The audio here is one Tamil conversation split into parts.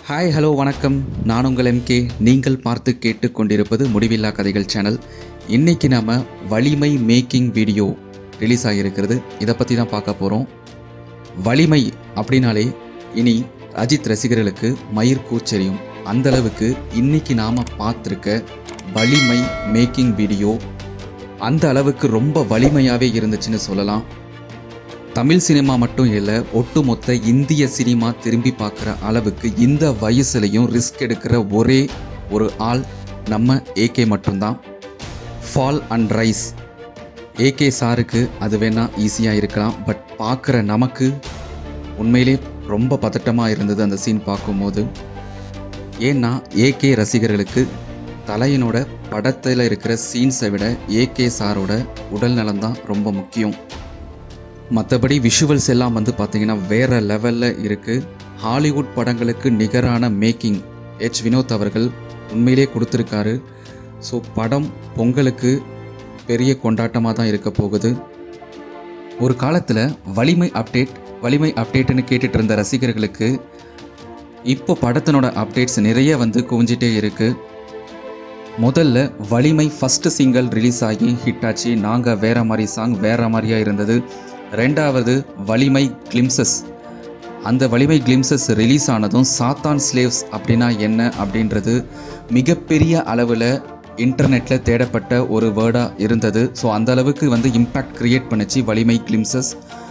ஹாய் ஹலோ வணக்கம் நான் உங்கள் எம்கே நீங்கள் பார்த்து கேட்டுக்கொண்டிருப்பது முடிவில்லா கதைகள் சேனல் இன்னைக்கு நாம் வலிமை மேக்கிங் வீடியோ ரிலீஸ் ஆகியிருக்கிறது இதை பற்றி தான் பார்க்க போகிறோம் வலிமை அப்படின்னாலே இனி அஜித் ரசிகர்களுக்கு மயிர் கூச்சரியும் அந்த அளவுக்கு இன்னைக்கு நாம் பார்த்துருக்க வலிமை மேக்கிங் வீடியோ அந்த அளவுக்கு ரொம்ப வலிமையாகவே இருந்துச்சுன்னு சொல்லலாம் தமிழ் சினிமா மட்டும் இல்லை ஒட்டுமொத்த இந்திய சினிமா திரும்பி பார்க்குற அளவுக்கு இந்த வயசுலையும் ரிஸ்க் எடுக்கிற ஒரே ஒரு ஆள் நம்ம ஏகே மட்டும்தான் ஃபால் அண்ட் ரைஸ் ஏகே சாருக்கு அது வேணால் ஈஸியாக இருக்கலாம் பட் பார்க்குற நமக்கு உண்மையிலே ரொம்ப பதட்டமாக இருந்தது அந்த சீன் பார்க்கும்போது ஏன்னா ஏகே ரசிகர்களுக்கு தலையனோட படத்தில் இருக்கிற சீன்ஸை விட ஏகே சாரோட உடல் நலம்தான் ரொம்ப முக்கியம் மற்றபடி விஷுவல்ஸ் எல்லாம் வந்து பார்த்தீங்கன்னா வேற லெவலில் இருக்குது ஹாலிவுட் படங்களுக்கு நிகரான மேக்கிங் எச் வினோத் அவர்கள் உண்மையிலே கொடுத்துருக்காரு ஸோ படம் பொங்கலுக்கு பெரிய கொண்டாட்டமாக தான் இருக்க போகுது ஒரு காலத்தில் வலிமை அப்டேட் வலிமை அப்டேட்டுன்னு கேட்டுட்டு இருந்த ரசிகர்களுக்கு இப்போ படத்தினோட அப்டேட்ஸ் நிறைய வந்து குவிஞ்சிட்டே இருக்குது முதல்ல வலிமை ஃபஸ்ட்டு சிங்கிள் ரிலீஸ் ஆகி ஹிட் ஆச்சு நாங்கள் வேற மாதிரி சாங் வேற மாதிரியா இருந்தது ரெண்டாவது வலிமை கிளிம்சஸ் அந்த வலிமை கிளிம்சஸ் ரிலீஸ் ஆனதும் சாத்தான் ஸ்லேவ்ஸ் அப்படின்னா என்ன அப்படின்றது மிகப்பெரிய அளவில் இன்டர்நெட்டில் தேடப்பட்ட ஒரு வேர்டாக இருந்தது ஸோ அந்த அளவுக்கு வந்து இம்பேக்ட் க்ரியேட் பண்ணுச்சு வலிமை கிளிம்சஸ்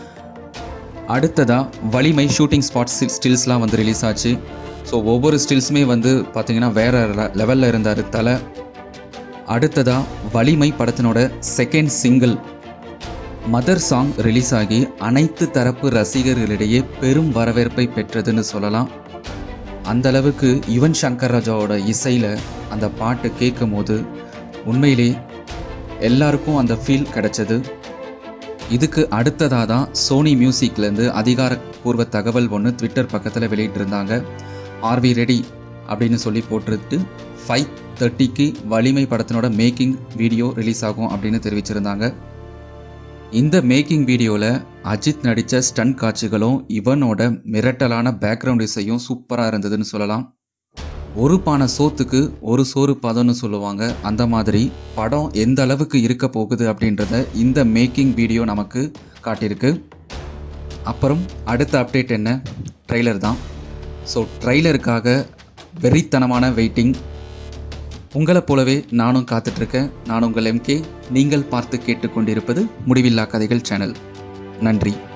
அடுத்ததாக வலிமை ஷூட்டிங் ஸ்பாட் ஸ்டில்ஸ்லாம் வந்து ரிலீஸ் ஆச்சு ஸோ ஒவ்வொரு ஸ்டில்ஸுமே வந்து பார்த்தீங்கன்னா வேற லெவலில் இருந்தார் தலை அடுத்ததாக வலிமை படத்தினோட second single mother song release ஆகி அனைத்து தரப்பு ரசிகர்களிடையே பெரும் வரவேற்பை பெற்றதுன்னு சொல்லலாம் அந்த அளவுக்கு யுவன் சங்கர் ராஜாவோட இசையில் அந்த பாட்டு கேட்கும் போது உண்மையிலே எல்லாருக்கும் அந்த ஃபீல் கிடைச்சது இதுக்கு அடுத்ததாக தான் சோனி மியூசிக்லேருந்து அதிகாரப்பூர்வ தகவல் ஒன்று ட்விட்டர் பக்கத்தில் வெளியிட்டிருந்தாங்க ஆர்வி ரெடி அப்படின்னு சொல்லி போட்டுட்டு ஃபைவ் தேர்ட்டிக்கு வலிமை படத்தினோட மேக்கிங் வீடியோ ரிலீஸ் ஆகும் அப்படின்னு தெரிவிச்சிருந்தாங்க இந்த மேக்கிங் வீடியோவில் அஜித் நடித்த ஸ்டன் காட்சிகளும் இவனோட மிரட்டலான பேக்ரவுண்ட் இசையும் சூப்பராக இருந்ததுன்னு சொல்லலாம் ஒரு பானை சோத்துக்கு ஒரு சோறு பதம்னு சொல்லுவாங்க அந்த மாதிரி படம் எந்த அளவுக்கு இருக்க போகுது அப்படின்றத இந்த மேக்கிங் வீடியோ நமக்கு காட்டியிருக்கு அப்புறம் அடுத்த அப்டேட் என்ன ட்ரெய்லர் தான் ஸோ ட்ரெய்லருக்காக வெறித்தனமான வெயிட்டிங் உங்களைப் போலவே நானும் காத்துட்ருக்கேன் நான் உங்கள் எம்கே நீங்கள் பார்த்து கேட்டுக்கொண்டிருப்பது முடிவில்லா கதைகள் சேனல் நன்றி